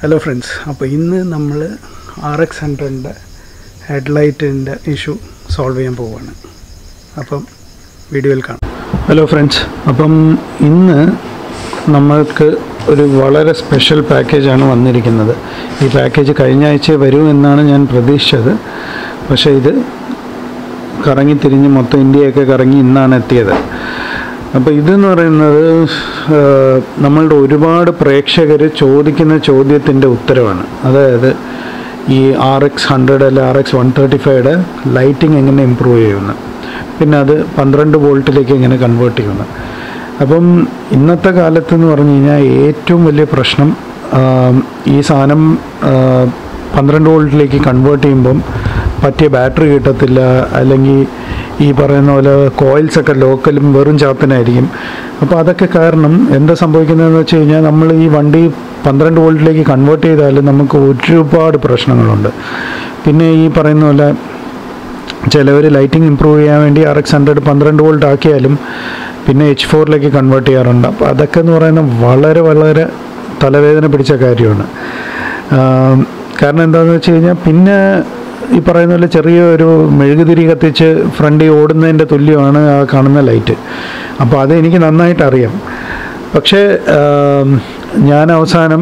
Hello friends അപ്പോൾ ഇന്ന് നമ്മൾ ആർ എക്സ് ഹൺഡ്രഡിൻ്റെ ഹെഡ്ലൈറ്റിൻ്റെ ഇഷ്യൂ സോൾവ് ചെയ്യാൻ പോവുകയാണ് അപ്പം വീഡിയോയിൽ കാണാം ഹലോ ഫ്രണ്ട്സ് അപ്പം ഇന്ന് നമ്മൾക്ക് ഒരു വളരെ സ്പെഷ്യൽ പാക്കേജാണ് വന്നിരിക്കുന്നത് ഈ പാക്കേജ് കഴിഞ്ഞ ആഴ്ച വരൂ എന്നാണ് ഞാൻ പ്രതീക്ഷിച്ചത് പക്ഷേ ഇത് കറങ്ങി തിരിഞ്ഞ് മൊത്തം ഇന്ത്യയൊക്കെ കറങ്ങി ഇന്നാണ് എത്തിയത് അപ്പോൾ ഇതെന്ന് പറയുന്നത് ആ, നമ്മളുടെ ഒരുപാട് പ്രേക്ഷകർ ചോദിക്കുന്ന ചോദ്യത്തിൻ്റെ ഉത്തരവാണ് അതായത് ഈ ആർ എക്സ് ഹൺഡ്രഡ് അല്ലെ ആർ എക്സ് വൺ തേർട്ടി ഫൈവയുടെ ലൈറ്റിംഗ് എങ്ങനെ ഇമ്പ്രൂവ് ചെയ്യുമെന്ന് പിന്നെ അത് പന്ത്രണ്ട് വോൾട്ടിലേക്ക് എങ്ങനെ കൺവേർട്ട് ചെയ്യുമെന്ന് അപ്പം ഇന്നത്തെ കാലത്ത് എന്ന് പറഞ്ഞു കഴിഞ്ഞാൽ ഏറ്റവും വലിയ പ്രശ്നം ആ, ഈ സാധനം ആ, പന്ത്രണ്ട് വോൾട്ടിലേക്ക് കൺവേർട്ട് ചെയ്യുമ്പം പറ്റിയ ബാറ്ററി കിട്ടത്തില്ല അല്ലെങ്കിൽ ഈ പറയുന്ന പോലെ കോയിൽസ് ഒക്കെ ലോക്കലും വെറും ചാപ്പനായിരിക്കും അപ്പോൾ അതൊക്കെ കാരണം എന്താ സംഭവിക്കുന്നതെന്ന് വെച്ച് കഴിഞ്ഞാൽ നമ്മൾ ഈ വണ്ടി പന്ത്രണ്ട് വോൾട്ടിലേക്ക് കൺവേർട്ട് ചെയ്താൽ നമുക്ക് ഒരുപാട് പ്രശ്നങ്ങളുണ്ട് പിന്നെ ഈ പറയുന്ന പോലെ ചിലവർ ലൈറ്റിംഗ് ഇമ്പ്രൂവ് ചെയ്യാൻ വേണ്ടി ആർ എക്സ് ഹൺഡ്രഡ് പന്ത്രണ്ട് വോൾട്ട് ആക്കിയാലും പിന്നെ എച്ച് ഫോറിലേക്ക് കൺവേർട്ട് ചെയ്യാറുണ്ട് അപ്പോൾ അതൊക്കെ എന്ന് പറയുന്നത് വളരെ വളരെ തലവേദന പിടിച്ച കാര്യമാണ് ആം, കാരണം എന്താണെന്ന് വെച്ച് കഴിഞ്ഞാൽ പിന്നെ ഈ പറയുന്ന പോലെ ചെറിയ ഒരു മെഴുകുതിരി കത്തിച്ച് ഫ്രണ്ടിൽ ഓടുന്നതിൻ്റെ തുല്യമാണ് ആ കാണുന്ന ലൈറ്റ് അപ്പോൾ അത് എനിക്ക് നന്നായിട്ട് അറിയാം പക്ഷേ ആം, ഞാൻ അവസാനം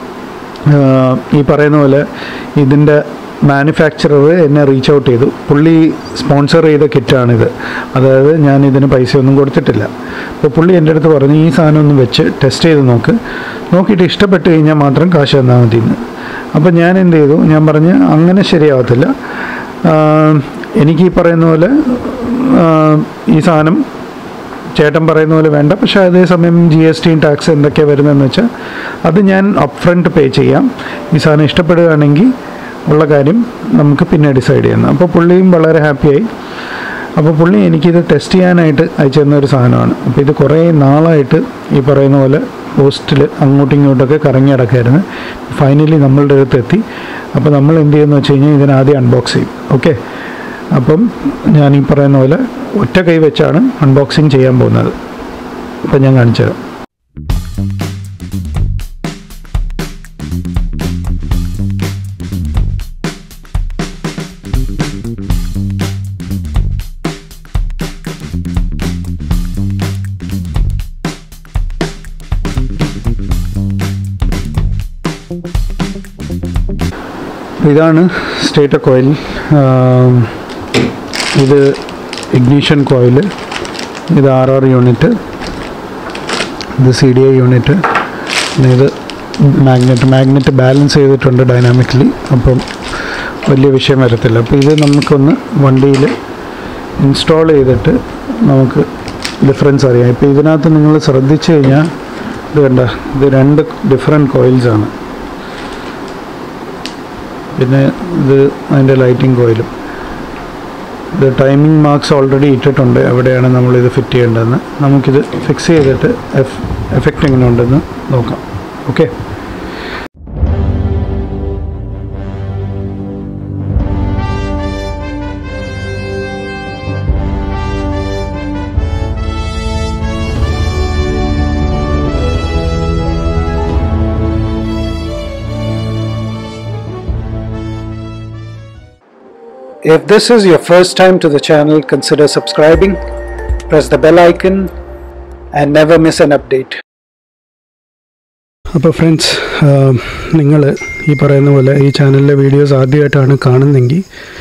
ആഹ് ഈ പറയുന്ന പോലെ ഇതിൻ്റെ മാനുഫാക്ചറർ എന്നെ റീച്ച് ഔട്ട് ചെയ്തു പുള്ളി സ്പോൺസർ ചെയ്ത കിറ്റാണിത് അതായത് ഞാൻ ഇതിന് പൈസയൊന്നും കൊടുത്തിട്ടില്ല അപ്പോൾ പുള്ളി എൻ്റെ അടുത്ത് പറഞ്ഞു ഈ സാധനം ഒന്ന് വെച്ച് ടെസ്റ്റ് ചെയ്ത് നോക്ക് നോക്കിയിട്ട് ഇഷ്ടപ്പെട്ട് കഴിഞ്ഞാൽ മാത്രം കാശ് തന്നാൽ മതി എന്ന് അപ്പോൾ ഞാൻ എന്ത് ചെയ്തു ഞാൻ പറഞ്ഞ് അങ്ങനെ ശരിയാവത്തില്ല ആഹ് എനിക്ക് ഈ പറയുന്ന പോലെ ആഹ് ഈ സാധനം ചേട്ടൻ പറയുന്ന പോലെ വേണ്ട പക്ഷേ അതേസമയം ജി എസ് ടിയും ടാക്സ് എന്തൊക്കെയാണ് വരുന്നതെന്ന് വെച്ചാൽ അത് ഞാൻ അപ്പ് ഫ്രണ്ട് പേ ചെയ്യാം ഈ സാധനം ഇഷ്ടപ്പെടുകയാണെങ്കിൽ ഉള്ള കാര്യം നമുക്ക് പിന്നെ ഡിസൈഡ് ചെയ്യുന്നത് അപ്പോൾ പുള്ളിയും വളരെ ഹാപ്പിയായി അപ്പോൾ പുള്ളി എനിക്കിത് ടെസ്റ്റ് ചെയ്യാനായിട്ട് അയച്ചു തന്ന ഒരു സാധനമാണ് അപ്പോൾ ഇത് കുറേ നാളായിട്ട് ഈ പറയുന്ന പോലെ പോസ്റ്റിൽ അങ്ങോട്ടും ഇങ്ങോട്ടൊക്കെ കറങ്ങി നടക്കായിരുന്നു ഫൈനലി നമ്മളുടെ അടുത്ത് എത്തി അപ്പോൾ നമ്മൾ എന്ത് ചെയ്യുമെന്ന് വെച്ച് കഴിഞ്ഞാൽ ഇതിനാദ്യം അൺബോക്സ് ചെയ്യും ഓക്കെ അപ്പം ഞാൻ ഈ പറയുന്ന പോലെ ഒറ്റ കൈ വെച്ചാണ് അൺബോക്സിങ് ചെയ്യാൻ പോകുന്നത് അപ്പം ഞാൻ കാണിച്ചു തരാം ഇതാണ് സ്റ്റേറ്റർ കോയിൽ ഇത് ഇഗ്നീഷൻ കോയിൽ ഇത് ആർ ആർ യൂണിറ്റ് ഇത് സി ഡി ഐ യൂണിറ്റ് പിന്നെ ഇത് മാഗ്നറ്റ് മാഗ്നറ്റ് ബാലൻസ് ചെയ്തിട്ടുണ്ട് ഡൈനാമിക്കലി അപ്പം വലിയ വിഷയം വരത്തില്ല അപ്പോൾ ഇത് നമുക്കൊന്ന് വണ്ടിയിൽ ഇൻസ്റ്റാൾ ചെയ്തിട്ട് നമുക്ക് ഡിഫറൻസ് അറിയാം ഇപ്പോൾ ഇതിനകത്ത് നിങ്ങൾ ശ്രദ്ധിച്ചു കഴിഞ്ഞാൽ ഇത് കണ്ട ഇത് രണ്ട് ഡിഫറെൻറ്റ് കോയിൽസാണ് പിന്നെ ഇത് അതിൻ്റെ ലൈറ്റിംഗ് കോയിലും ഇത് ടൈമിംഗ് മാർക്സ് ഓൾറെഡി ഇട്ടിട്ടുണ്ട് എവിടെയാണ് നമ്മളിത് ഫിറ്റ് ചെയ്യേണ്ടതെന്ന് നമുക്കിത് ഫിക്സ് ചെയ്തിട്ട് എഫ് എഫക്റ്റ് എങ്ങനെ ഉണ്ടെന്ന് നോക്കാം okay If this is your first time to the channel, consider subscribing, press the bell icon, and never miss an update. അപ്പോൾ ഫ്രണ്ട്സ് നിങ്ങൾ ഈ പറയുന്ന പോലെ ഈ ചാനലിലെ വീഡിയോസ് ആദ്യമായിട്ടാണ് കാണുന്നതെങ്കിൽ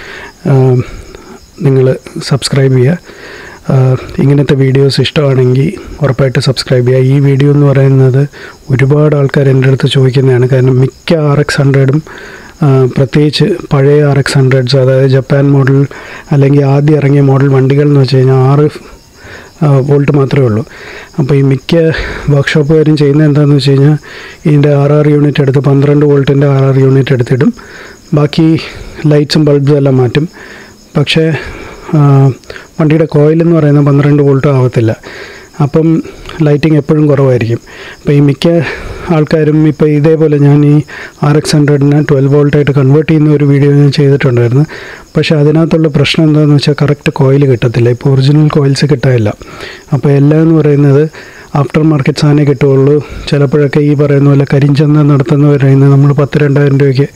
നിങ്ങൾ സബ്സ്ക്രൈബ് ചെയ്യുക ആ, ഇങ്ങനത്തെ വീഡിയോസ് ഇഷ്ടമാണെങ്കിൽ ഉറപ്പായിട്ട് സബ്സ്ക്രൈബ് ചെയ്യുക ഈ വീഡിയോ എന്ന് പറയുന്നത് ഒരുപാട് ആൾക്കാർ എൻ്റെ അടുത്ത് ചോദിക്കുന്നതാണ് കാരണം മിക്ക ആർ എക്സ് ഹൺഡ്രഡും പ്രത്യേകിച്ച് പഴയ ആർ എക്സ് ഹൺഡ്രഡ്സ് അതായത് ജപ്പാൻ മോഡൽ അല്ലെങ്കിൽ ആദ്യം ഇറങ്ങിയ മോഡൽ വണ്ടികൾ എന്ന് വെച്ച് കഴിഞ്ഞാൽ ആറ് വോൾട്ട് മാത്രമേ ഉള്ളൂ അപ്പോൾ ഈ മിക്ക വർക്ക്ഷോപ്പുകാരും ചെയ്യുന്നത് എന്താണെന്ന് വെച്ച് കഴിഞ്ഞാൽ ഇതിൻ്റെ ആർ ആർ യൂണിറ്റ് എടുത്ത് പന്ത്രണ്ട് വോൾട്ടിൻ്റെ ആർ ആർ യൂണിറ്റ് എടുത്തിടും ബാക്കി ലൈറ്റ്സും ബൾബ്സും എല്ലാം മാറ്റും പക്ഷേ ആ, വണ്ടിയുടെ കോയിൽ എന്ന് പറയുന്നത് പന്ത്രണ്ട് വോൾട്ട് ആവത്തില്ല അപ്പം ലൈറ്റിംഗ് എപ്പോഴും കുറവായിരിക്കും അപ്പോൾ ഈ മിക്ക ആൾക്കാരും ഇപ്പോൾ ഇതേപോലെ ഞാൻ ഈ ആർ എക്സ് ഹൺഡ്രഡിനെ ട്വൽവ് വോൾട്ടായിട്ട് കൺവേർട്ട് ചെയ്യുന്ന ഒരു വീഡിയോ ഞാൻ ചെയ്തിട്ടുണ്ടായിരുന്നു പക്ഷേ അതിനകത്തുള്ള പ്രശ്നം എന്താണെന്ന് വെച്ചാൽ കറക്റ്റ് കോയിൽ കിട്ടത്തില്ല ഇപ്പോൾ ഒറിജിനൽ കോയിൽസ് കിട്ടാനില്ല അപ്പോൾ എല്ലാം എന്ന് പറയുന്നത് ആഫ്റ്റർ മാർക്കറ്റ് സാധനമേ കിട്ടുകയുള്ളൂ ചിലപ്പോഴൊക്കെ ഈ പറയുന്ന പോലെ കരിഞ്ചന്ത നടത്തുന്നവരായിരുന്നു നമ്മൾ പത്ത് രണ്ടായിരം രൂപയ്ക്ക്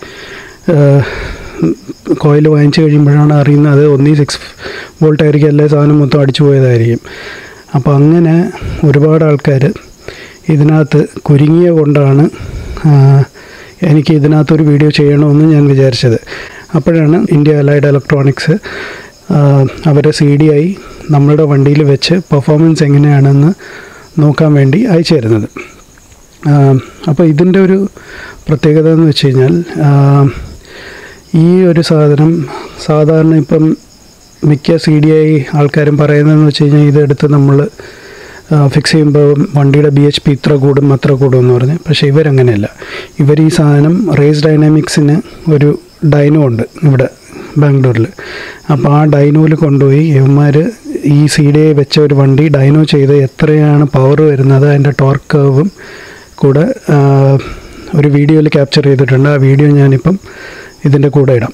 കോയിൽ വാങ്ങിച്ചു കഴിയുമ്പോഴാണ് അറിയുന്നത് അത് ഒന്നീ സിക്സ് വോൾട്ട് ആയിരിക്കും അല്ലെ സാധനം മൊത്തം അടിച്ചു പോയതായിരിക്കും അപ്പോൾ അങ്ങനെ ഒരുപാട് ആൾക്കാർ ഇതിനകത്ത് കുരുങ്ങിയ കൊണ്ടാണ് ആ, എനിക്ക് ഇതിനകത്തൊരു വീഡിയോ ചെയ്യണമെന്ന് ഞാൻ വിചാരിച്ചത് അപ്പോഴാണ് ഇന്ത്യ അലൈഡ് ഇലക്ട്രോണിക്സ് അവരെ സി ഡി ആയി നമ്മളുടെ വണ്ടിയിൽ വെച്ച് പെർഫോമൻസ് എങ്ങനെയാണെന്ന് നോക്കാൻ വേണ്ടി അയച്ചു തരുന്നത് അപ്പോൾ ഇതിൻ്റെ ഒരു പ്രത്യേകത എന്ന് വെച്ച് കഴിഞ്ഞാൽ ആ, ഈ ഒരു സാധനം സാധാരണ ഇപ്പം മിക്ക സി ഡി ഐ ആൾക്കാരും പറയുന്നതെന്ന് വെച്ച് കഴിഞ്ഞാൽ ഇതെടുത്ത് നമ്മൾ ഫിക്സ് ചെയ്യുമ്പോൾ വണ്ടിയുടെ ബി എച്ച് പി ഇത്ര കൂടും അത്ര കൂടും എന്ന് പറഞ്ഞ് പക്ഷേ ഇവരങ്ങനെയല്ല ഇവർ ഈ സാധനം റേസ് ഡൈനാമിക്സിന് ഒരു ഡൈനോ ഉണ്ട് ഇവിടെ ബാംഗ്ലൂരിൽ അപ്പോൾ ആ ഡൈനോയിൽ കൊണ്ടുപോയി ഇവന്മാർ ഈ സി ഡി ഐ വെച്ച ഒരു വണ്ടി ഡൈനോ ചെയ്ത് എത്രയാണ് പവർ വരുന്നത് അതിൻ്റെ ടോർക്ക് കർവും കൂടെ ആ, ഒരു വീഡിയോയിൽ ക്യാപ്ചർ ചെയ്തിട്ടുണ്ട് ആ വീഡിയോ ഞാനിപ്പം ഇതിൻ്റെ കൂടെ ഇടാം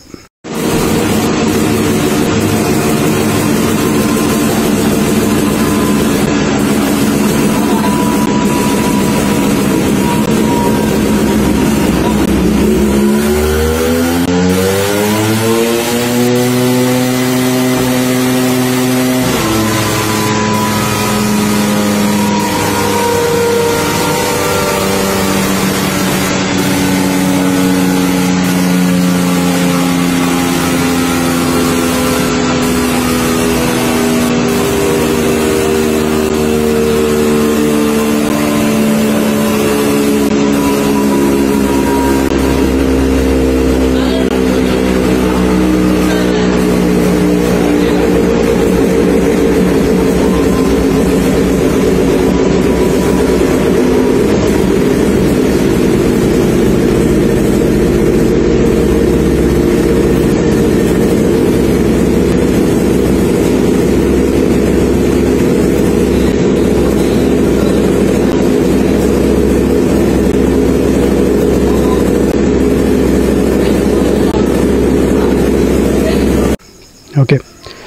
ഓക്കെ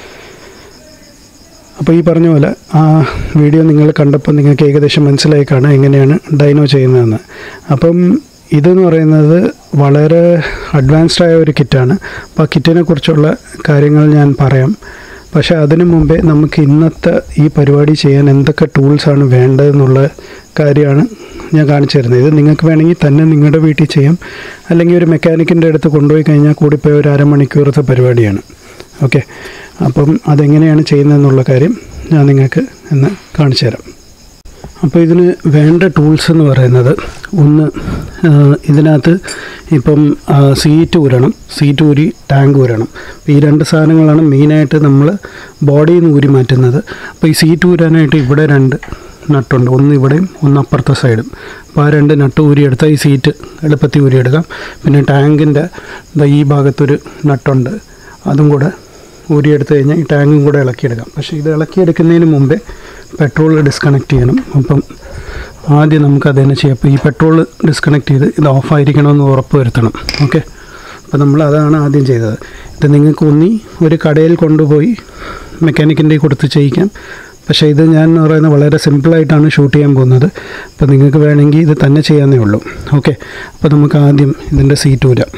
അപ്പോൾ ഈ പറഞ്ഞ പോലെ ആ വീഡിയോ നിങ്ങൾ കണ്ടപ്പോൾ നിങ്ങൾക്ക് ഏകദേശം മനസ്സിലായി കാണാം എങ്ങനെയാണ് ഡൈനോ ചെയ്യുന്നതെന്ന് അപ്പം ഇതെന്ന് പറയുന്നത് വളരെ അഡ്വാൻസ്ഡ് ആയ ഒരു കിറ്റാണ് അപ്പോൾ ആ കിറ്റിനെ കുറിച്ചുള്ള കാര്യങ്ങൾ ഞാൻ പറയാം പക്ഷേ അതിനു മുമ്പേ നമുക്ക് ഇന്നത്തെ ഈ പരിപാടി ചെയ്യാൻ എന്തൊക്കെ ടൂൾസാണ് വേണ്ടതെന്നുള്ള കാര്യമാണ് ഞാൻ കാണിച്ചു തരുന്നത് ഇത് നിങ്ങൾക്ക് വേണമെങ്കിൽ തന്നെ നിങ്ങളുടെ വീട്ടിൽ ചെയ്യാം അല്ലെങ്കിൽ ഒരു മെക്കാനിക്കിൻ്റെ അടുത്ത് കൊണ്ടുപോയി കഴിഞ്ഞാൽ കൂടിപ്പോയി ഒരു അരമണിക്കൂറത്തെ പരിപാടിയാണ് ഓക്കെ അപ്പം അതെങ്ങനെയാണ് ചെയ്യുന്നതെന്നുള്ള കാര്യം ഞാൻ നിങ്ങൾക്ക് ഇന്ന് കാണിച്ചു തരാം അപ്പോൾ ഇതിന് വേണ്ട ടൂൾസ് എന്ന് പറയുന്നത് ഒന്ന് ആ, ഇതിനകത്ത് ഇപ്പം ആ, സീറ്റ് ഊരണം സീറ്റ് ഊരി ടാങ്ക് ഊരണം അപ്പോൾ ഈ രണ്ട് സാധനങ്ങളാണ് മെയിനായിട്ട് നമ്മൾ ബോഡിയിൽ നിന്ന് ഊരി മാറ്റുന്നത് അപ്പോൾ ഈ സീറ്റ് ഊരാനായിട്ട് ഇവിടെ രണ്ട് നട്ടുണ്ട് ഒന്ന് ഇവിടെയും ഒന്ന് അപ്പുറത്തെ സൈഡും അപ്പോൾ ആ രണ്ട് നട്ട് ഊരിയെടുത്താൽ ഈ സീറ്റ് എളുപ്പത്തിൽ ഊരിയെടുക്കാം പിന്നെ ടാങ്കിൻ്റെ ഈ ഭാഗത്തൊരു നട്ടുണ്ട് അതും കൂടെ ഊരിയെടുത്ത് കഴിഞ്ഞാൽ ഈ ടാങ്കും കൂടെ ഇളക്കിയെടുക്കാം പക്ഷേ ഇത് ഇളക്കിയെടുക്കുന്നതിന് മുമ്പേ പെട്രോൾ ഡിസ്കണക്ട് ചെയ്യണം അപ്പം ആദ്യം നമുക്ക് അത് തന്നെ ചെയ്യാം അപ്പോൾ ഈ പെട്രോൾ ഡിസ്കണക്ട് ചെയ്ത് ഇത് ഓഫായിരിക്കണമെന്ന് ഉറപ്പ് വരുത്തണം ഓക്കെ അപ്പോൾ നമ്മൾ അതാണ് ആദ്യം ചെയ്തത് ഇത് നിങ്ങൾക്ക് ഒന്നി ഒരു കടയിൽ കൊണ്ടുപോയി മെക്കാനിക്കിൻ്റെ കൊടുത്ത് ചെയ്യിക്കാം പക്ഷേ ഇത് ഞാൻ എന്ന് പറയുന്നത് വളരെ സിമ്പിളായിട്ടാണ് ഷൂട്ട് ചെയ്യാൻ പോകുന്നത് അപ്പോൾ നിങ്ങൾക്ക് വേണമെങ്കിൽ ഇത് തന്നെ ചെയ്യാവുന്നേ ഉള്ളൂ ഓക്കെ അപ്പോൾ നമുക്ക് ആദ്യം ഇതിൻ്റെ സീറ്റ് ഊരാം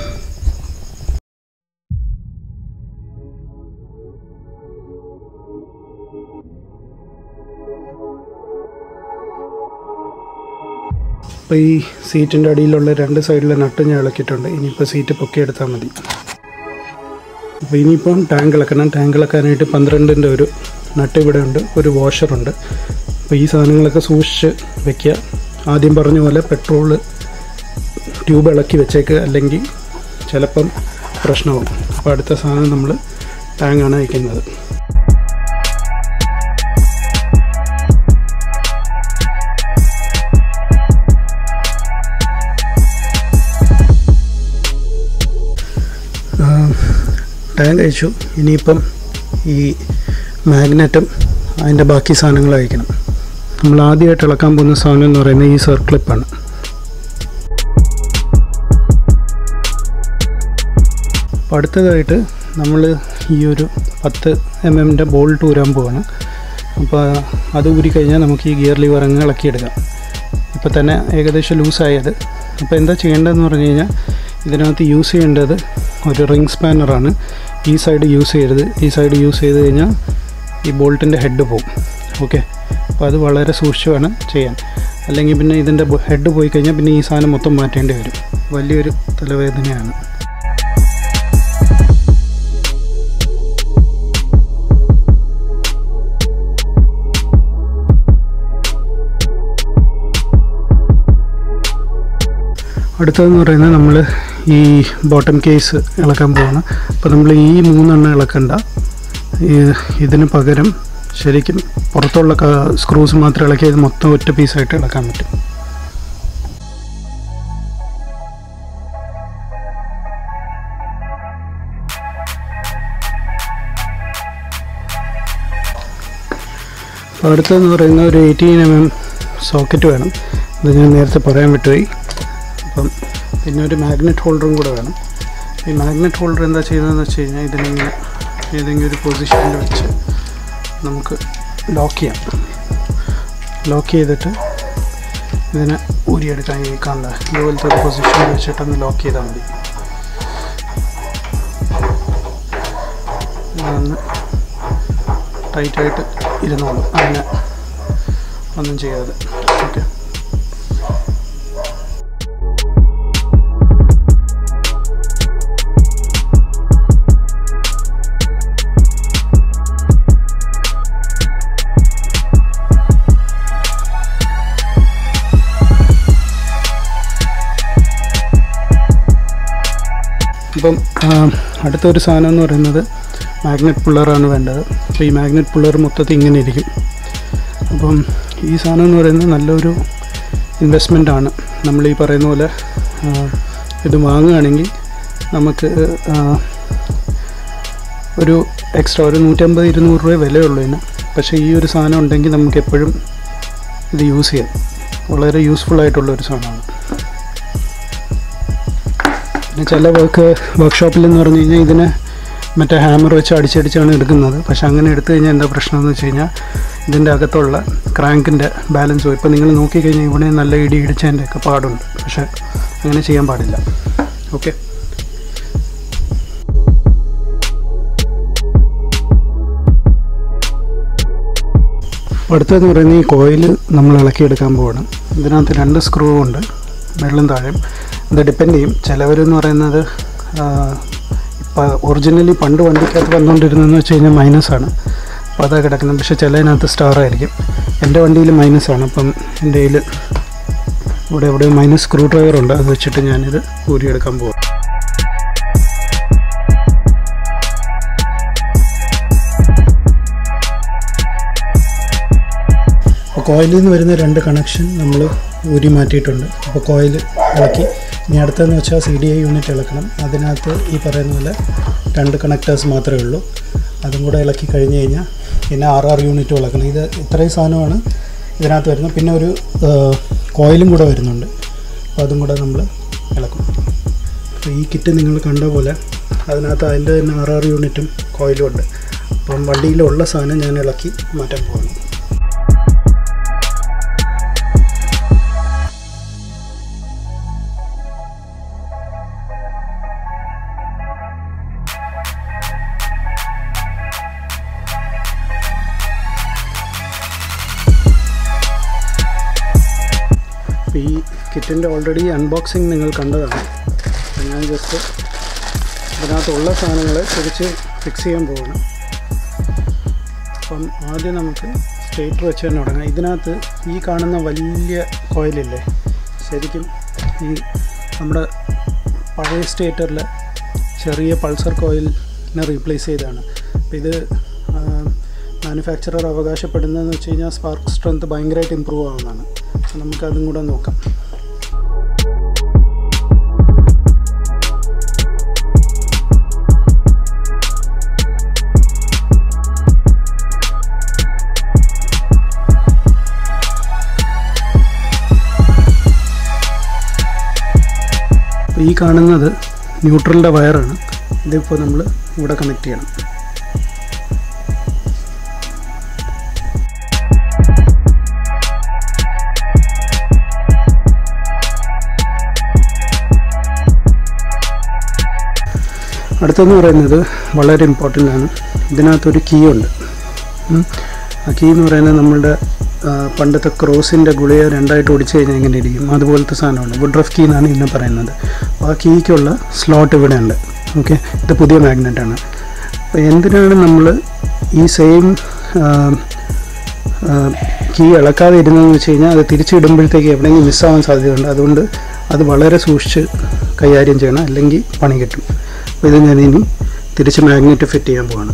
അപ്പോൾ ഈ സീറ്റിൻ്റെ അടിയിലുള്ള രണ്ട് സൈഡിലെ നട്ട് ഞാൻ ഇളക്കിയിട്ടുണ്ട് ഇനിയിപ്പോൾ സീറ്റ് പൊക്കിയെടുത്താൽ മതി അപ്പോൾ ഇനിയിപ്പം ടാങ്ക് ഇളക്കണം ടാങ്ക് ഇളക്കാനായിട്ട് പന്ത്രണ്ടിൻ്റെ ഒരു നട്ട് ഇവിടെ ഉണ്ട് ഒരു വാഷറുണ്ട് അപ്പോൾ ഈ സാധനങ്ങളൊക്കെ സൂക്ഷിച്ച് വെക്കുക ആദ്യം പറഞ്ഞ പോലെ പെട്രോൾ ട്യൂബ് ഇളക്കി വെച്ചേക്ക് അല്ലെങ്കിൽ ചിലപ്പം പ്രശ്നമാവും അപ്പോൾ അടുത്ത സാധനം നമ്മൾ ടാങ്കാണ് വയ്ക്കുന്നത് ടാങ്ക് അയച്ചു ഇനിയിപ്പം ഈ മാഗ്നറ്റും അതിൻ്റെ ബാക്കി സാധനങ്ങൾ അയക്കണം നമ്മൾ ആദ്യമായിട്ട് ഇളക്കാൻ പോകുന്ന സാധനം എന്ന് പറയുന്നത് ഈ സർക്ലിപ്പാണ് അപ്പോൾ അടുത്തതായിട്ട് നമ്മൾ ഈ ഒരു പത്ത് എം എമ്മിൻ്റെ ബോൾട്ട് ഊരാൻ പോവാണ് അപ്പോൾ അത് ഊരി കഴിഞ്ഞാൽ നമുക്ക് ഈ ഗിയർ ലിവർ അങ്ങ് ഇളക്കിയെടുക്കാം ഇപ്പോൾ തന്നെ ഏകദേശം ലൂസായത് അപ്പോൾ എന്താ ചെയ്യേണ്ടതെന്ന് പറഞ്ഞു കഴിഞ്ഞാൽ ഇതിനകത്ത് യൂസ് ചെയ്യേണ്ടത് ഒരു റിംഗ് സ്പാനറാണ് ഈ സൈഡ് യൂസ് ചെയ്യരുത് ഈ സൈഡ് യൂസ് ചെയ്ത് കഴിഞ്ഞാൽ ഈ ബോൾട്ടിൻ്റെ ഹെഡ് പോകും ഓക്കെ അപ്പോൾ അത് വളരെ സൂക്ഷിച്ച് വേണം ചെയ്യാൻ അല്ലെങ്കിൽ പിന്നെ ഇതിൻ്റെ ഹെഡ് പോയി കഴിഞ്ഞാൽ പിന്നെ ഈ സാധനം മൊത്തം മാറ്റേണ്ടി വരും വലിയൊരു തലവേദനയാണ് അടുത്തതെന്ന് പറയുന്നത് നമ്മൾ ഈ ബോട്ടം കേസ് ഇളക്കാൻ പോവാണ് അപ്പോൾ നമ്മൾ ഈ മൂന്നെണ്ണം ഇളക്കണ്ട ഈ- ഇതിന് പകരം ശരിക്കും പുറത്തുള്ള സ്ക്രൂസ് മാത്രം ഇളക്കി ഇത് മൊത്തം ഒറ്റ പീസായിട്ട് ഇളക്കാൻ പറ്റും അപ്പോൾ അടുത്തതെന്ന് പറയുന്ന ഒരു എയ്റ്റീൻ എം എം സോക്കറ്റ് വേണം ഇത് ഞാൻ നേരത്തെ പറയാൻ വിട്ടുപോയി അപ്പം പിന്നെ ഒരു മാഗ്നറ്റ് ഹോൾഡറും കൂടെ വേണം ഈ മാഗ്നറ്റ് ഹോൾഡർ എന്താ ചെയ്യുന്നതെന്ന് വെച്ച് കഴിഞ്ഞാൽ ഇതിനെങ്ങനെ ഏതെങ്കിലും ഒരു പൊസിഷനിൽ വെച്ച് നമുക്ക് ലോക്ക് ചെയ്യാം ലോക്ക് ചെയ്തിട്ട് ഇതിനെ ഊരിയെടുക്കാൻ ഈ കാണുന്ന ഇതുപോലത്തെ ഒരു പൊസിഷനിൽ വെച്ചിട്ടൊന്ന് ലോക്ക് ചെയ്താൽ മതി അതൊന്ന് ടൈറ്റായിട്ട് ഇരുന്നോളും അങ്ങനെ ഒന്നും ചെയ്യാതെ ഓക്കെ അപ്പം ആ, അടുത്തൊരു സാധനം എന്ന് പറയുന്നത് മാഗ്നറ്റ് പുള്ളറാണ് വേണ്ടത് അപ്പോൾ ഈ മാഗ്നറ്റ് പുള്ളർ മൊത്തത്തിൽ ഇങ്ങനെ ഇരിക്കും അപ്പം ഈ സാധനം എന്ന് പറയുന്നത് നല്ലൊരു ഇൻവെസ്റ്റ്മെൻ്റ് ആണ് നമ്മൾ ഈ പറയുന്ന പോലെ ആ, ഇത് വാങ്ങുകയാണെങ്കിൽ നമുക്ക് ആ, ഒരു എക്സ്ട്രാ ഒരു നൂറ്റമ്പത് ഇരുന്നൂറ് രൂപ വിലയുള്ളൂ ഇതിന് പക്ഷേ ഈ ഒരു സാധനം ഉണ്ടെങ്കിൽ നമുക്ക് എപ്പോഴും ഇത് യൂസ് ചെയ്യാം വളരെ യൂസ്ഫുൾ ആയിട്ടുള്ള ഒരു സാധനമാണ് പിന്നെ ചില വർക്ക് വർക്ക്ഷോപ്പിൽ എന്ന് പറഞ്ഞു കഴിഞ്ഞാൽ ഇതിനെ മറ്റേ ഹാമർ വെച്ച് അടിച്ചടിച്ചാണ് എടുക്കുന്നത് പക്ഷെ അങ്ങനെ എടുത്തു കഴിഞ്ഞാൽ എന്താ പ്രശ്നം എന്ന് വെച്ച് കഴിഞ്ഞാൽ ഇതിൻ്റെ അകത്തുള്ള ക്രാങ്കിൻ്റെ ബാലൻസ് പോയി ഇപ്പോൾ നിങ്ങൾ നോക്കിക്കഴിഞ്ഞാൽ ഇവിടെ നല്ല ഇടി ഇടിച്ചതിൻ്റെ ഒക്കെ പാടുണ്ട് പക്ഷെ അങ്ങനെ ചെയ്യാൻ പാടില്ല ഓക്കെ അടുത്തതെന്ന് പറയുന്നത് ഈ കോയിൽ നമ്മൾ ഇളക്കിയെടുക്കാൻ പോവാണ് ഇതിനകത്ത് രണ്ട് സ്ക്രൂ ഉണ്ട് വെള്ളം താഴെയും ഇത് ഡിപ്പെൻഡ് ചെയ്യും ചിലവരെന്ന് പറയുന്നത് ഇപ്പം ഒറിജിനലി പണ്ട് വണ്ടിക്കകത്ത് വന്നുകൊണ്ടിരുന്നതെന്ന് വെച്ച് കഴിഞ്ഞാൽ മൈനസാണ് അപ്പോൾ അതാ കിടക്കുന്നത് പക്ഷേ ചിലതിനകത്ത് സ്റ്റാർ ആയിരിക്കും എൻ്റെ വണ്ടിയിൽ മൈനസാണ് അപ്പം എൻ്റെ കയ്യിൽ ഇവിടെ ഇവിടെ മൈനസ് സ്ക്രൂ ഡ്രൈവർ ഉണ്ട് അത് വെച്ചിട്ട് ഞാനിത് ഊരിയെടുക്കാൻ പോകും അപ്പോൾ കോയിലിൽ നിന്ന് വരുന്ന രണ്ട് കണക്ഷൻ നമ്മൾ ഊരി മാറ്റിയിട്ടുണ്ട് അപ്പോൾ കോയിൽ ഇളക്കി ഇനി അടുത്തതെന്ന് വെച്ചാൽ സി ഡി ഐ യൂണിറ്റ് ഇളക്കണം അതിനകത്ത് ഈ പറയുന്ന പോലെ രണ്ട് കണക്ടേഴ്സ് മാത്രമേ ഉള്ളൂ അതും കൂടെ ഇളക്കി കഴിഞ്ഞ് കഴിഞ്ഞാൽ പിന്നെ ആർ ആർ യൂണിറ്റ് ഇളക്കണം ഇത് ഇത്രയും സാധനമാണ് ഇതിനകത്ത് വരുന്നത് പിന്നെ ഒരു കോയിലും കൂടെ വരുന്നുണ്ട് അപ്പോൾ അതും കൂടെ നമ്മൾ ഇളക്കും അപ്പോൾ ഈ കിറ്റ് നിങ്ങൾ കണ്ട പോലെ അതിനകത്ത് അതിൻ്റെ തന്നെ ആർ ആർ യൂണിറ്റും കോയിലും ഉണ്ട് അപ്പം വണ്ടിയിലുള്ള സാധനം ഞാൻ ഇളക്കി മാറ്റാൻ പോകുന്നു അപ്പോൾ ഈ കിറ്റിൻ്റെ ഓൾറെഡി അൺബോക്സിങ് നിങ്ങൾ കണ്ടതാണ് അപ്പോൾ ഞാൻ ജസ്റ്റ് ഇതിനകത്തുള്ള സാധനങ്ങൾ തിരിച്ച് ഫിക്സ് ചെയ്യാൻ പോവാണ് അപ്പം ആദ്യം നമുക്ക് സ്റ്റേറ്റർ വെച്ച് തന്നെ തുടങ്ങാം ഇതിനകത്ത് ഈ കാണുന്ന വലിയ കോയിലില്ലേ ശരിക്കും ഈ നമ്മുടെ പഴയ സ്റ്റേറ്ററിലെ ചെറിയ പൾസർ കോയിലിനെ റീപ്ലേസ് ചെയ്തതാണ് അപ്പോൾ ഇത് മാനുഫാക്ചറർ അവകാശപ്പെടുന്നതെന്ന് വെച്ച് കഴിഞ്ഞാൽ സ്പാർക്ക് സ്ട്രെങ്ത് ഭയങ്കരമായിട്ട് ഇമ്പ്രൂവ് ആവുന്നതാണ് അപ്പോൾ നമുക്കതും കൂടെ നോക്കാം അപ്പോൾ ഈ കാണുന്നത് ന്യൂട്രലിൻ്റെ വയറാണ് ഇതിപ്പോൾ നമ്മൾ ഇവിടെ കണക്ട് ചെയ്യണം അടുത്തെന്ന് പറയുന്നത് വളരെ ഇമ്പോർട്ടൻ്റ് ആണ് ഇതിനകത്തൊരു കീ ഉണ്ട് ഉം. ആ കീ എന്ന് പറയുന്നത് നമ്മളുടെ ആ, പണ്ടത്തെ ക്രോസിൻ്റെ ഗുളിക രണ്ടായിട്ട് ഒടിച്ചു കഴിഞ്ഞാൽ എങ്ങനെ ഇരിക്കും അതുപോലത്തെ സാധനമാണ് വുഡ്രഫ് കീ എന്നാണ് ഇതിനെ പറയുന്നത് അപ്പോൾ ആ കീക്കുള്ള സ്ലോട്ട് ഇവിടെ ഉണ്ട് ഓക്കെ ഇത് പുതിയ മാഗ്നറ്റാണ് അപ്പോൾ എന്തിനാണ് നമ്മൾ ഈ സെയിം കീ ഇളക്കാതെ ഇരുന്നതെന്ന് വെച്ച് കഴിഞ്ഞാൽ അത് തിരിച്ചിടുമ്പോഴത്തേക്ക് എവിടെയെങ്കിലും മിസ്സാവാൻ സാധ്യതയുണ്ട് അതുകൊണ്ട് അത് വളരെ സൂക്ഷിച്ച് കൈകാര്യം ചെയ്യണം അല്ലെങ്കിൽ പണി കിട്ടും അപ്പോൾ ഇത് ഞാൻ ഇനി തിരിച്ച് മാഗ്നറ്റ് ഫിറ്റ് ചെയ്യാൻ പോവാണ്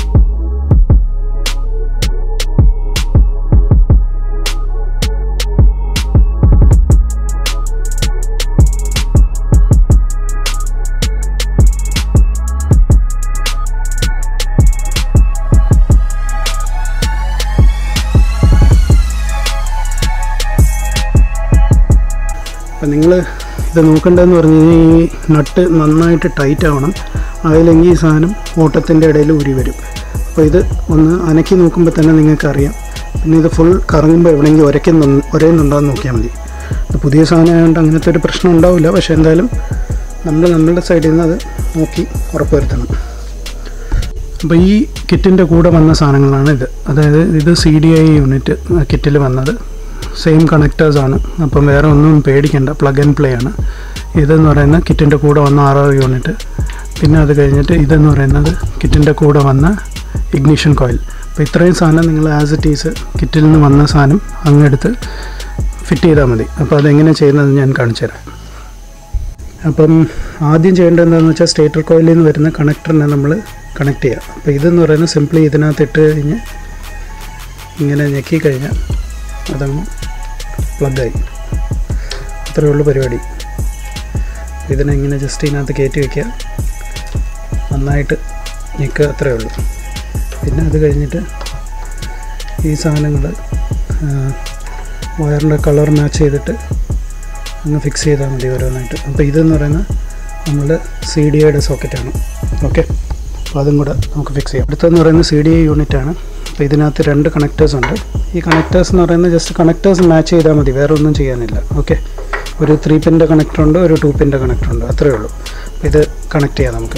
അപ്പം നിങ്ങൾ ഇത് നോക്കേണ്ടതെന്ന് പറഞ്ഞു കഴിഞ്ഞാൽ ഈ നട്ട് നന്നായിട്ട് ടൈറ്റ് ആവണം അതിലെങ്കിൽ ഈ സാധനം ഓട്ടത്തിൻ്റെ ഇടയിൽ ഊരി വരും അപ്പോൾ ഇത് ഒന്ന് അനക്കി നോക്കുമ്പോൾ തന്നെ നിങ്ങൾക്കറിയാം പിന്നെ ഇത് ഫുൾ കറങ്ങുമ്പോൾ എവിടെയെങ്കിലും ഒരയ്ക്കുന്നു ഒരയുന്നുണ്ടോയെന്ന് നോക്കിയാൽ മതി ഇത് പുതിയ സാധനമായതുകൊണ്ട് അങ്ങനത്തെ ഒരു പ്രശ്നം ഉണ്ടാവില്ല പക്ഷേ എന്തായാലും നമ്മൾ നമ്മളുടെ സൈഡിൽ നിന്ന് അത് നോക്കി ഉറപ്പുവരുത്തണം അപ്പോൾ ഈ കിറ്റിൻ്റെ കൂടെ വന്ന സാധനങ്ങളാണ് ഇത് അതായത് ഇത് സി ഡി ഐ യൂണിറ്റ് കിറ്റിൽ വന്നത് സെയിം കണക്റ്റേഴ്സ് ആണ് അപ്പം വേറെ ഒന്നും പേടിക്കേണ്ട പ്ലഗ് ആൻഡ് പ്ലേ ആണ് ഇതെന്ന് പറയുന്ന കിറ്റിൻ്റെ കൂടെ വന്ന ആർ ആർ യൂണിറ്റ് പിന്നെ അത് കഴിഞ്ഞിട്ട് ഇതെന്ന് പറയുന്നത് കിറ്റിൻ്റെ കൂടെ വന്ന ഇഗ്നിഷൻ കോയിൽ അപ്പോൾ ഇത്രയും സാധനം നിങ്ങൾ ആസ് ഇറ്റ് ഈസ് കിറ്റിൽ നിന്ന് വന്ന സാധനം അങ്ങെടുത്ത് ഫിറ്റ് ചെയ്താൽ മതി അപ്പോൾ അതെങ്ങനെ ചെയ്യുന്നത് ഞാൻ കാണിച്ചു തരാം അപ്പം ആദ്യം ചെയ്യേണ്ടത് എന്താണെന്ന് വെച്ചാൽ സ്റ്റേറ്റർ കോയിലിൽ നിന്ന് വരുന്ന കണക്ടറിനെ നമ്മൾ കണക്ട് ചെയ്യുക അപ്പോൾ ഇതെന്ന് പറയുന്നത് സിംപ്ലി ഇതിനകത്ത് ഇട്ട് കഴിഞ്ഞ് ഇങ്ങനെ ഞെക്കി കഴിഞ്ഞാൽ അതങ്ങ് പ്ലഗായി അത്രയേ ഉള്ളൂ പരിപാടി ഇതിനെ ഇങ്ങനെ ജസ്റ്റ് ഇതിനകത്ത് കയറ്റി വയ്ക്കുക നന്നായിട്ട് ഞെക്കുക അത്രയേ ഉള്ളൂ പിന്നെ അത് കഴിഞ്ഞിട്ട് ഈ സാധനങ്ങൾ വയറിൻ്റെ കളർ മാച്ച് ചെയ്തിട്ട് അങ്ങ് ഫിക്സ് ചെയ്താൽ മതി ഓരോന്നായിട്ട് അപ്പോൾ ഇതെന്ന് പറയുന്നത് നമ്മുടെ സി ഡി ഐയുടെ സോക്കറ്റാണ് ഓക്കെ അപ്പോൾ അതും കൂടെ നമുക്ക് ഫിക്സ് ചെയ്യാം അടുത്തെന്ന് പറയുന്നത് സി ഡി ഐ യൂണിറ്റ് ആണ് അപ്പോൾ ഇതിനകത്ത് രണ്ട് കണക്റ്റേഴ്സ് ഉണ്ട് ഈ കണക്റ്റേഴ്സ് എന്ന് പറയുന്നത് ജസ്റ്റ് കണക്റ്റേഴ്സ് മാച്ച് ചെയ്താൽ മതി വേറെ ഒന്നും ചെയ്യാനില്ല ഓക്കെ ഒരു ത്രീ പിൻ്റെ കണക്ടർ ഉണ്ട് ഒരു ടു പിൻ്റെ കണക്ടർ ഉണ്ട് അത്രയേ ഉള്ളൂ അപ്പോൾ ഇത് കണക്ട് ചെയ്യാം നമുക്ക്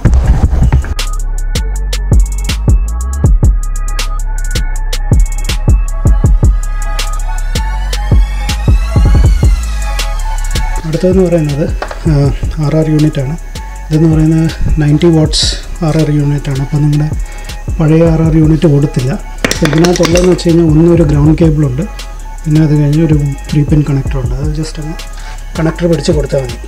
അടുത്തതെന്ന് പറയുന്നത് ആർ ആർ യൂണിറ്റ് ആണ് ഇതെന്ന് പറയുന്നത് ninety watts R R unit ആണ് അപ്പോൾ നിങ്ങളുടെ പഴയ ആർ ആർ യൂണിറ്റ് കൊടുത്തില്ല അപ്പോൾ ഇതിനകത്തുള്ളതെന്ന് വെച്ച് കഴിഞ്ഞാൽ ഒന്നും ഒരു ഗ്രൗണ്ട് കേബിളുണ്ട് പിന്നെ അത് കഴിഞ്ഞ് ഒരു ത്രീ പിൻ കണക്ടറുണ്ട് അത് ജസ്റ്റ് ഒന്ന് കണക്ടർ പിടിച്ച് കൊടുത്താൽ മതി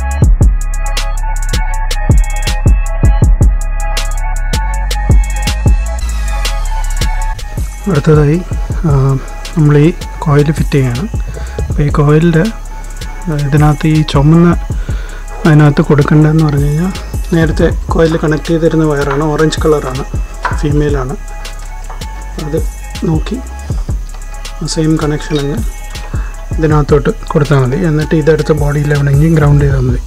അടുത്തതായി നമ്മൾ ഈ കോയിൽ ഫിറ്റ് ചെയ്യാണ് അപ്പോൾ ഈ കോയിലിൻ്റെ ഇതിനകത്ത് ഈ ചുമന്ന അതിനകത്ത് കൊടുക്കേണ്ടതെന്ന് പറഞ്ഞു കഴിഞ്ഞാൽ നേരത്തെ കോയിൽ കണക്ട് ചെയ്തിരുന്ന വയറാണ് ഓറഞ്ച് കളറാണ് ഫീമെയിലാണ് അത് നോക്കി സെയിം കണക്ഷൻ അങ്ങ് ഇതിനകത്തോട്ട് കൊടുത്താൽ മതി എന്നിട്ട് ഇതെടുത്ത് ബോഡിയിൽ എവിടെയെങ്കിലും ഗ്രൗണ്ട് ചെയ്താൽ മതി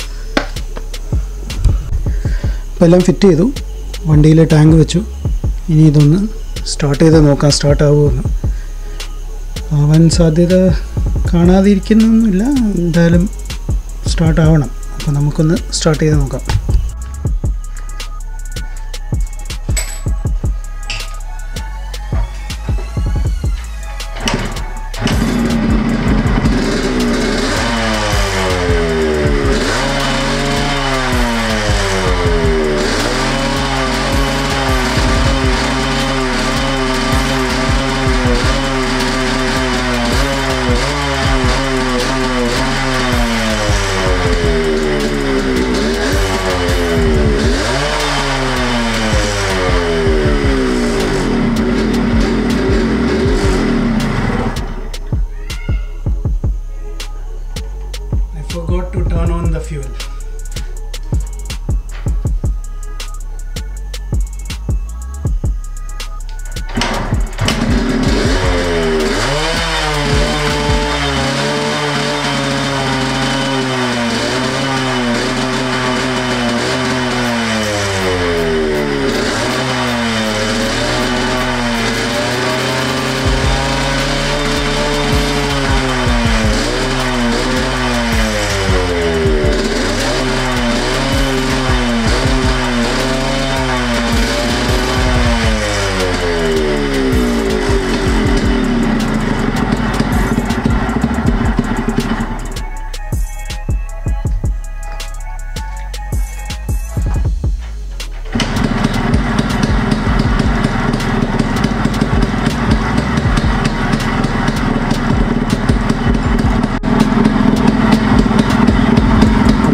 അപ്പോൾ എല്ലാം ഫിറ്റ് ചെയ്തു വണ്ടിയിൽ ടാങ്ക് വെച്ചു ഇനി ഇതൊന്ന് സ്റ്റാർട്ട് ചെയ്ത് നോക്കാം സ്റ്റാർട്ട് ആവുമെന്ന് ആവാൻ സാധ്യത കാണാതിരിക്കുന്നൊന്നുമില്ല എന്തായാലും സ്റ്റാർട്ട് ആവണം അപ്പോൾ നമുക്കൊന്ന് സ്റ്റാർട്ട് ചെയ്ത് നോക്കാം I forgot to turn on the fuel.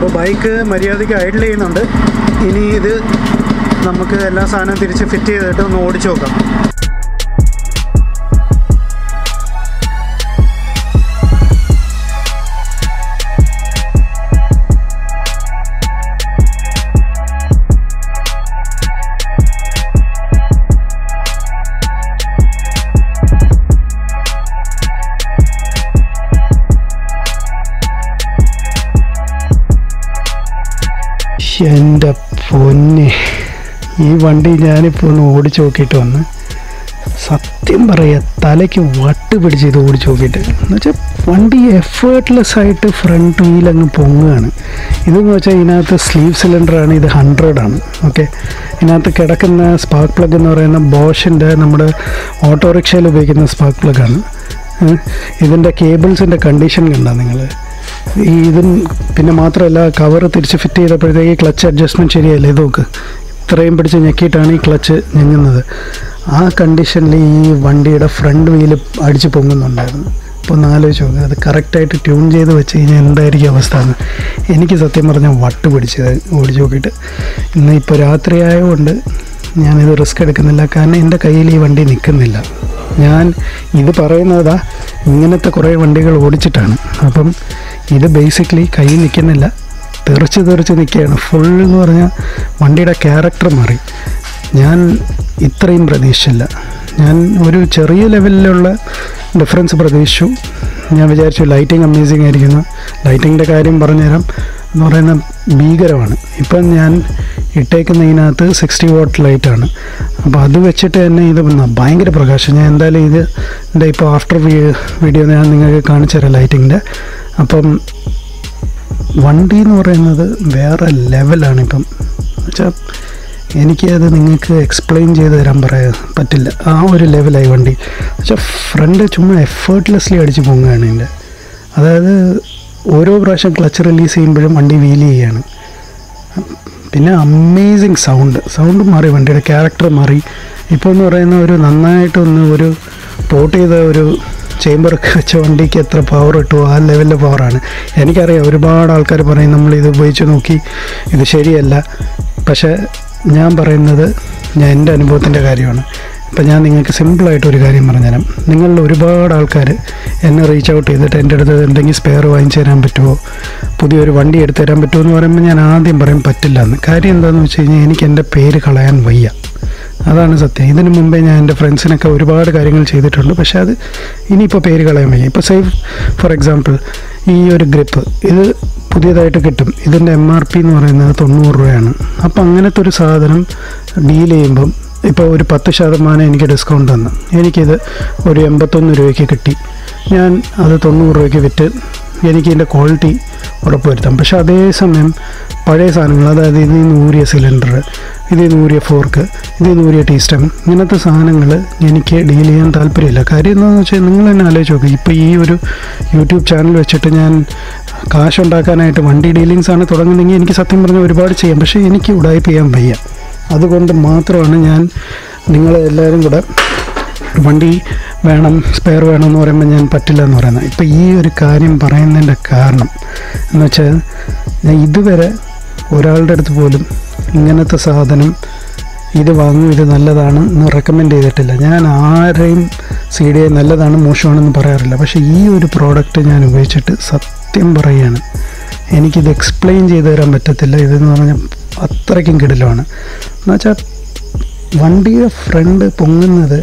അപ്പോൾ ബൈക്ക് മര്യാദയ്ക്ക് ഐഡിൽ ചെയ്യുന്നുണ്ട് ഇനി ഇത് നമുക്ക് എല്ലാ സാധനവും തിരിച്ച് ഫിറ്റ് ചെയ്തിട്ട് ഒന്ന് ഓടിച്ചു നോക്കാം എൻ്റെ പൊന്നെ ഈ വണ്ടി ഞാനിപ്പോൾ ഒന്ന് ഓടിച്ചു നോക്കിയിട്ട് വന്ന് സത്യം പറയുക തലയ്ക്ക് വട്ട് പിടിച്ച് ഇത് ഓടിച്ചു നോക്കിയിട്ട് എന്ന് വെച്ചാൽ വണ്ടി എഫേർട്ട്ലെസ് ആയിട്ട് ഫ്രണ്ട് വീൽ അങ്ങ് പൊങ്ങുകയാണ് ഇതെന്ന് വെച്ചാൽ ഇതിനകത്ത് സ്ലീവ് സിലിണ്ടറാണ് ഇത് ഹൺഡ്രഡ് ആണ് ഓക്കെ ഇതിനകത്ത് കിടക്കുന്ന സ്പാർക്ക് പ്ലഗ് എന്ന് പറയുന്ന ബോഷിൻ്റെ നമ്മുടെ ഓട്ടോറിക്ഷയിൽ ഉപയോഗിക്കുന്ന സ്പാർക്ക് പ്ലഗാണ് ഇതിൻ്റെ കേബിൾസിൻ്റെ കണ്ടീഷൻ കണ്ടാ നിങ്ങൾ ഈ ഇതും പിന്നെ മാത്രമല്ല കവർ തിരിച്ച് ഫിറ്റ് ചെയ്തപ്പോഴത്തേക്ക് ക്ലച്ച് അഡ്ജസ്റ്റ്മെൻറ്റ് ശരിയല്ലേ ഇത് നോക്ക് ഇത്രയും പിടിച്ച് ഞെക്കിയിട്ടാണ് ഈ ക്ലച്ച് ഞെങ്ങുന്നത് ആ കണ്ടീഷനിൽ ഈ വണ്ടിയുടെ ഫ്രണ്ട് വീല് അടിച്ച് പൊങ്ങുന്നുണ്ടായിരുന്നു അപ്പോൾ ഒന്ന് ആലോചിച്ച് നോക്കുക അത് കറക്റ്റായിട്ട് ട്യൂൺ ചെയ്ത് വെച്ച് കഴിഞ്ഞാൽ എന്തായിരിക്കും അവസ്ഥ എന്ന് എനിക്ക് സത്യം പറഞ്ഞാൽ വട്ട് പിടിച്ചത് ഓടിച്ച് നോക്കിയിട്ട് ഇന്ന് ഇപ്പോൾ രാത്രി ആയതുകൊണ്ട് ഞാനിത് റിസ്ക് എടുക്കുന്നില്ല കാരണം എൻ്റെ കയ്യിൽ ഈ വണ്ടി നിൽക്കുന്നില്ല ഞാൻ ഇത് പറയുന്നതാ ഇങ്ങനത്തെ കുറേ വണ്ടികൾ ഓടിച്ചിട്ടാണ് അപ്പം ഇത് ബേസിക്കലി കയ്യിൽ നിൽക്കുന്നില്ല തെറിച്ച് തെറിച്ച് നിൽക്കുകയാണ് ഫുൾ എന്ന് പറഞ്ഞാൽ വണ്ടിയുടെ ക്യാരക്ടർ മാറി ഞാൻ ഇത്രയും പ്രതീക്ഷിച്ചില്ല ഞാൻ ഒരു ചെറിയ ലെവലിലുള്ള ഡിഫറൻസ് പ്രതീക്ഷിച്ചു ഞാൻ വിചാരിച്ചു ലൈറ്റിംഗ് അമേസിങ് ആയിരിക്കുന്നു ലൈറ്റിങ്ങിൻ്റെ കാര്യം പറഞ്ഞുതരാം എന്ന് പറയുന്ന ഭീകരമാണ് ഇപ്പം ഞാൻ ഇട്ടേക്കുന്ന ഇതിനകത്ത് സിക്സ്റ്റി വാട്ട് ലൈറ്റാണ് അപ്പോൾ അത് വെച്ചിട്ട് തന്നെ ഇത് ന- ഭയങ്കര പ്രകാശം ഞാൻ എന്തായാലും ഇത് എൻ്റെ ഇപ്പോൾ ആഫ്റ്റർ വീഡിയോ ഞാൻ നിങ്ങൾക്ക് കാണിച്ചു തരാം ലൈറ്റിങ്ങിൻ്റെ അപ്പം വണ്ടി എന്ന് പറയുന്നത് വേറെ ലെവലാണ് ഇപ്പം വെച്ചാൽ എനിക്കത് നിങ്ങൾക്ക് എക്സ്പ്ലെയിൻ ചെയ്ത് തരാൻ പറയാൻ പറ്റില്ല ആ ഒരു ലെവലായി വണ്ടി പക്ഷേ ഫ്രണ്ട് ചുമ്മാ എഫേർട്ട്ലെസ്ലി അടിച്ച് പൊങ്ങുകയാണ് ഇതിൻ്റെ അതായത് ഓരോ പ്രാവശ്യം ക്ലച്ച് റിലീസ് ചെയ്യുമ്പോഴും വണ്ടി വീൽ ചെയ്യാണ് പിന്നെ അമേസിങ് സൗണ്ട് സൗണ്ട് മാറി വണ്ടിയുടെ ക്യാരക്ടർ മാറി ഇപ്പോൾ എന്ന് പറയുന്ന ഒരു നന്നായിട്ടൊന്ന് ഒരു പോട്ട് ചെയ്ത ഒരു ചേമ്പറൊക്കെ വെച്ച വണ്ടിക്ക് എത്ര പവർ കിട്ടുമോ ആ ലെവലിലെ പവറാണ് എനിക്കറിയാം ഒരുപാട് ആൾക്കാർ പറയും നമ്മൾ ഇത് ഉപയോഗിച്ച് നോക്കി ഇത് ശരിയല്ല പക്ഷേ ഞാൻ പറയുന്നത് ഞാൻ എൻ്റെ അനുഭവത്തിൻ്റെ കാര്യമാണ് ഇപ്പം ഞാൻ നിങ്ങൾക്ക് സിമ്പിളായിട്ട് ഒരു കാര്യം പറഞ്ഞുതരാം നിങ്ങളിൽ ഒരുപാട് ആൾക്കാർ എന്നെ റീച്ച് ഔട്ട് ചെയ്തിട്ട് എൻ്റെ അടുത്ത് എന്തെങ്കിലും സ്പെയർ വാങ്ങിച്ചു തരാൻ പറ്റുമോ പുതിയൊരു വണ്ടി എടുത്തു തരാൻ പറ്റുമോ എന്ന് പറയുമ്പോൾ ഞാൻ ആദ്യം പറയും പറ്റില്ല എന്ന് കാര്യം എന്താണെന്ന് വെച്ച് കഴിഞ്ഞാൽ എനിക്ക് എൻ്റെ പേര് കളയാൻ വയ്യ അതാണ് സത്യം ഇതിനു മുമ്പേ ഞാൻ എൻ്റെ ഫ്രണ്ട്സിനൊക്കെ ഒരുപാട് കാര്യങ്ങൾ ചെയ്തിട്ടുണ്ട് പക്ഷേ അത് ഇനിയിപ്പോൾ പേര് കളയാൻ വയ്യ ഇപ്പോൾ സേഫ് ഫോർ എക്സാമ്പിൾ ഈ ഒരു ഗ്രിപ്പ് ഇത് പുതിയതായിട്ട് കിട്ടും ഇതിൻ്റെ എം ആർ പി എന്ന് പറയുന്നത് തൊണ്ണൂറ് രൂപയാണ് അപ്പോൾ അങ്ങനത്തെ ഒരു സാധനം ഡീൽ ചെയ്യുമ്പം ഇപ്പോൾ ഒരു പത്ത് ശതമാനം എനിക്ക് ഡിസ്കൗണ്ട് തന്നു എനിക്കിത് ഒരു എൺപത്തൊന്ന് രൂപയ്ക്ക് കിട്ടി ഞാൻ അത് തൊണ്ണൂറ് രൂപയ്ക്ക് വിറ്റ് എനിക്ക് ഇതിൻ്റെ ക്വാളിറ്റി ഉറപ്പുവരുത്താം പക്ഷേ അതേസമയം പഴയ സാധനങ്ങൾ അതായത് ഇതിൽ നിന്ന് ഊരിയ സിലിണ്ടർ ഇതിൽ നിന്ന് ഊരിയ ഫോർക്ക് ഇതിൽ നിന്ന് ഊരിയ ടീസ്റ്റം ഇങ്ങനത്തെ സാധനങ്ങൾ എനിക്ക് ഡീൽ ചെയ്യാൻ താല്പര്യമില്ല കാര്യം എന്താണെന്ന് വെച്ചാൽ നിങ്ങൾ തന്നെ ആലോചിച്ച് നോക്കുക ഇപ്പോൾ ഈ ഒരു യൂട്യൂബ് ചാനൽ വെച്ചിട്ട് ഞാൻ കാശുണ്ടാക്കാനായിട്ട് വണ്ടി ഡീലിങ്സ് ആണ് തുടങ്ങുന്നതെങ്കിൽ എനിക്ക് സത്യം പറഞ്ഞാൽ ഒരുപാട് ചെയ്യാം പക്ഷേ എനിക്ക് ഉടായ്പ ചെയ്യാൻ വയ്യ അതുകൊണ്ട് മാത്രമാണ് ഞാൻ നിങ്ങൾ എല്ലാവരും കൂടെ വണ്ടി വേണം സ്പെയർ വേണം എന്ന് പറയുമ്പോൾ ഞാൻ പറ്റില്ല എന്ന് പറയുന്നത് ഇപ്പോൾ ഈ ഒരു കാര്യം പറയുന്നതിൻ്റെ കാരണം എന്ന് വെച്ചാൽ ഞാൻ ഇതുവരെ ഒരാളുടെ അടുത്ത് പോലും ഇങ്ങനത്തെ സാധനം ഇത് വാങ്ങും ഇത് നല്ലതാണ് എന്ന് റെക്കമെൻഡ് ചെയ്തിട്ടില്ല ഞാൻ ആരെയും സി ഡി ഐ നല്ലതാണ് മോശമാണെന്ന് പറയാറില്ല പക്ഷേ ഈ ഒരു പ്രോഡക്റ്റ് ഞാൻ ഉപയോഗിച്ചിട്ട് സത്യം പറയുകയാണ് എനിക്കിത് എക്സ്പ്ലെയിൻ ചെയ്തു തരാൻ പറ്റത്തില്ല ഇതെന്ന് പറഞ്ഞാൽ അത്രയ്ക്കും കിടിലമാണ് എന്നുവെച്ചാൽ വണ്ടിയുടെ ഫ്രണ്ട് പൊങ്ങുന്നത്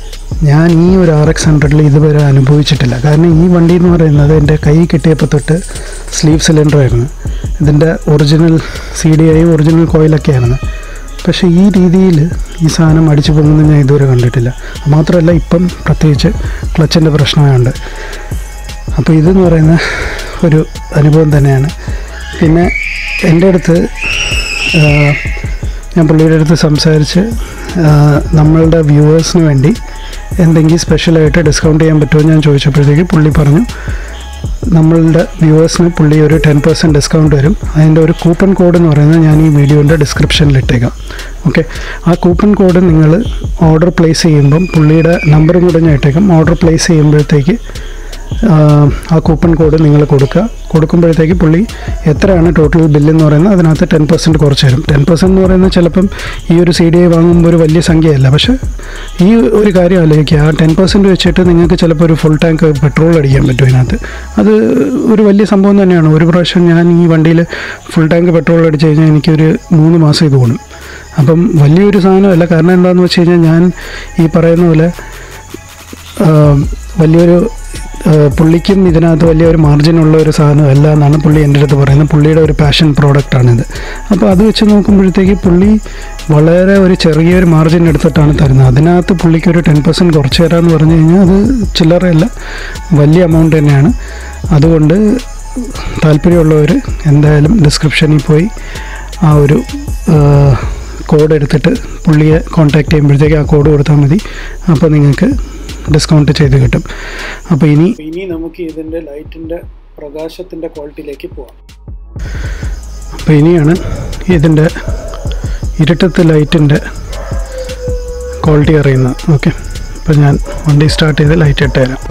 ഞാൻ ഈ ഒരു ആർ എക്സ് ഹൺഡ്രഡിൽ ഇതുവരെ അനുഭവിച്ചിട്ടില്ല കാരണം ഈ വണ്ടി എന്ന് പറയുന്നത് എൻ്റെ കൈ കിട്ടിയപ്പോൾ തൊട്ട് സ്ലീവ് സിലിണ്ടർ ആയിരുന്നു ഇതിൻ്റെ original C D I original കോയിലൊക്കെയായിരുന്നു പക്ഷേ ഈ രീതിയിൽ ഈ സാധനം അടിച്ചു പോകുന്നത് ഞാൻ ഇതുവരെ കണ്ടിട്ടില്ല മാത്രമല്ല ഇപ്പം പ്രത്യേകിച്ച് ക്ലച്ചിൻ്റെ പ്രശ്നമായുണ്ട് അപ്പോൾ ഇതെന്ന് പറയുന്ന ഒരു അനുഭവം തന്നെയാണ് പിന്നെ എൻ്റെ അടുത്ത് ആ, ഞാൻ പുള്ളിയുടെ അടുത്ത് സംസാരിച്ച് ആ, നമ്മളുടെ വ്യൂവേഴ്സിന് വേണ്ടി എന്തെങ്കിലും സ്പെഷ്യലായിട്ട് ഡിസ്കൗണ്ട് ചെയ്യാൻ പറ്റുമോ എന്ന് ഞാൻ ചോദിച്ചപ്പോഴത്തേക്ക് പുള്ളി പറഞ്ഞു നമ്മളുടെ വ്യൂവേഴ്സിന് പുള്ളി ഒരു ടെൻ പെർസെൻറ്റ് ഡിസ്കൗണ്ട് വരും അതിൻ്റെ ഒരു കൂപ്പൺ കോഡ് എന്ന് പറയുന്നത് ഞാൻ ഈ വീഡിയോൻ്റെ ഡിസ്ക്രിപ്ഷനിൽ ഇട്ടേക്കാം ഓക്കെ ആ കൂപ്പൺ കോഡ് നിങ്ങൾ ഓർഡർ പ്ലേസ് ചെയ്യുമ്പം പുള്ളിയുടെ നമ്പറും കൂടെ ഞാൻ ഇട്ടേക്കാം ഓർഡർ പ്ലേസ് ചെയ്യുമ്പോഴത്തേക്ക് ആ, ആ കൂപ്പൺ കോഡ് നിങ്ങൾ കൊടുക്കുക കൊടുക്കുമ്പോഴത്തേക്ക് പുള്ളി എത്രയാണ് ടോട്ടൽ ബില്ല് എന്ന് പറയുന്നത് അതിനകത്ത് ടെൻ പെർസെൻറ്റ് കുറച്ച് തരും ടെൻ പെർസെൻറ്റ് എന്ന് പറയുന്നത് ചിലപ്പം ഈ ഒരു സി ഡി ഐ വാങ്ങുമ്പോൾ ഒരു വലിയ സംഖ്യയല്ല പക്ഷേ ഈ ഒരു കാര്യം ആലോചിക്കുക ആ ടെൻ പെർസെൻറ്റ് വെച്ചിട്ട് നിങ്ങൾക്ക് ചിലപ്പോൾ ഒരു ഫുൾ ടാങ്ക് പെട്രോൾ അടിക്കാൻ പറ്റും ഇതിനകത്ത് അത് ഒരു വലിയ സംഭവം തന്നെയാണ് ഒരു പ്രാവശ്യം ഞാൻ ഈ വണ്ടിയിൽ ഫുൾ ടാങ്ക് പെട്രോൾ അടിച്ച് കഴിഞ്ഞാൽ എനിക്കൊരു മൂന്ന് മാസം ഇത് കൂടും അപ്പം വലിയൊരു സാധനമല്ല കാരണം എന്താണെന്ന് വെച്ച് കഴിഞ്ഞാൽ ഞാൻ ഈ പറയുന്ന പോലെ ആ, വലിയൊരു ആ, പുള്ളിക്കും ഇതിനകത്ത് വലിയൊരു മാർജിനുള്ള ഒരു സാധനമല്ല എന്നാണ് പുള്ളി എൻ്റെ അടുത്ത് പറയുന്നത് പുള്ളിയുടെ ഒരു പാഷൻ പ്രോഡക്റ്റാണിത് അപ്പോൾ അത് വെച്ച് നോക്കുമ്പോഴത്തേക്ക് പുള്ളി വളരെ ഒരു ചെറിയൊരു മാർജിൻ എടുത്തിട്ടാണ് തരുന്നത് അതിനകത്ത് പുള്ളിക്ക് ഒരു ടെൻ പെർസെൻറ്റ് കുറച്ച് തരാമെന്ന് പറഞ്ഞു കഴിഞ്ഞാൽ അത് ചില്ലറയല്ല വലിയ എമൗണ്ട് തന്നെയാണ് അതുകൊണ്ട് താല്പര്യമുള്ളവർ എന്തായാലും ഡിസ്ക്രിപ്ഷനിൽ പോയി ആ ഒരു കോഡ് എടുത്തിട്ട് പുള്ളിയെ കോൺടാക്ട് ചെയ്യുമ്പോഴത്തേക്ക് ആ കോഡ് കൊടുത്താൽ മതി അപ്പോൾ നിങ്ങൾക്ക് ഡിസ്കൗണ്ട് ചെയ്ത് കിട്ടും അപ്പോൾ ഇനി ഇനി നമുക്ക് ഇതിൻ്റെ ലൈറ്റിൻ്റെ പ്രകാശത്തിൻ്റെ ക്വാളിറ്റിയിലേക്ക് പോവാം അപ്പോൾ ഇനിയാണ് ഇതിൻ്റെ ഇരുട്ടത്ത് ലൈറ്റിൻ്റെ ക്വാളിറ്റി അറിയുന്നത് ഓക്കെ അപ്പോൾ ഞാൻ വണ്ടി സ്റ്റാർട്ട് ചെയ്ത് ലൈറ്റ് ഇട്ട് തരാം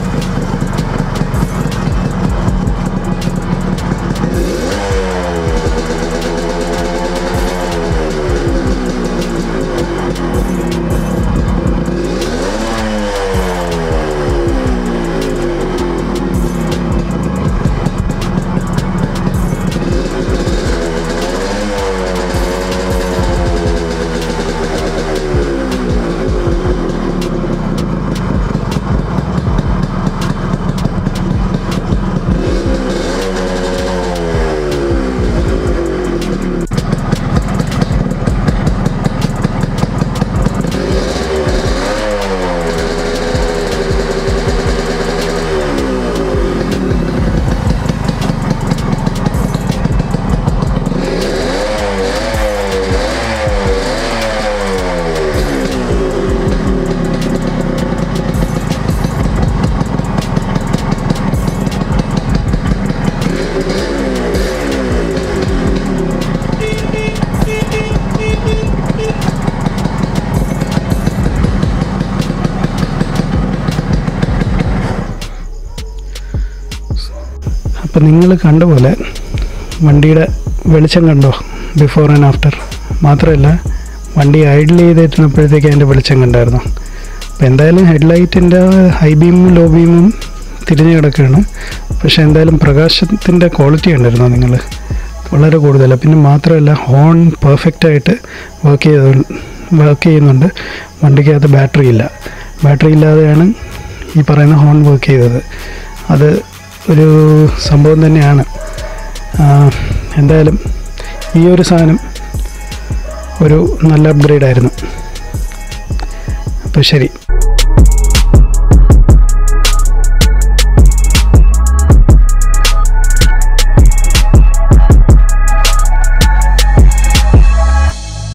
അപ്പോൾ നിങ്ങൾ കണ്ട പോലെ വണ്ടിയുടെ വെളിച്ചം കണ്ടോ ബിഫോർ ആൻഡ് ആഫ്റ്റർ മാത്രമല്ല വണ്ടി ഐഡിൽ ചെയ്തിരുന്നപ്പോഴത്തേക്ക് അതിൻ്റെ വെളിച്ചം കണ്ടായിരുന്നു അപ്പോൾ എന്തായാലും ഹെഡ്ലൈറ്റിൻ്റെ ഹൈ ബീമും ലോ ബീമും തിരിഞ്ഞു കിടക്കുകയാണ് പക്ഷേ എന്തായാലും പ്രകാശത്തിൻ്റെ ക്വാളിറ്റി കണ്ടായിരുന്നോ നിങ്ങൾ വളരെ കൂടുതലാണ് പിന്നെ മാത്രമല്ല ഹോൺ പെർഫെക്റ്റായിട്ട് വർക്ക് ചെയ്ത് വർക്ക് ചെയ്യുന്നുണ്ട് വണ്ടിക്കകത്ത് ബാറ്ററി ഇല്ല ബാറ്ററി ഇല്ലാതെയാണ് ഈ പറയുന്ന ഹോൺ വർക്ക് ചെയ്തത് അത് ഒരു സംഭവം തന്നെയാണ് ആ, എന്തായാലും ഈ ഒരു സാധനം ഒരു നല്ല അപ്ഗ്രേഡ് ആയിരുന്നു അപ്പോൾ ശരി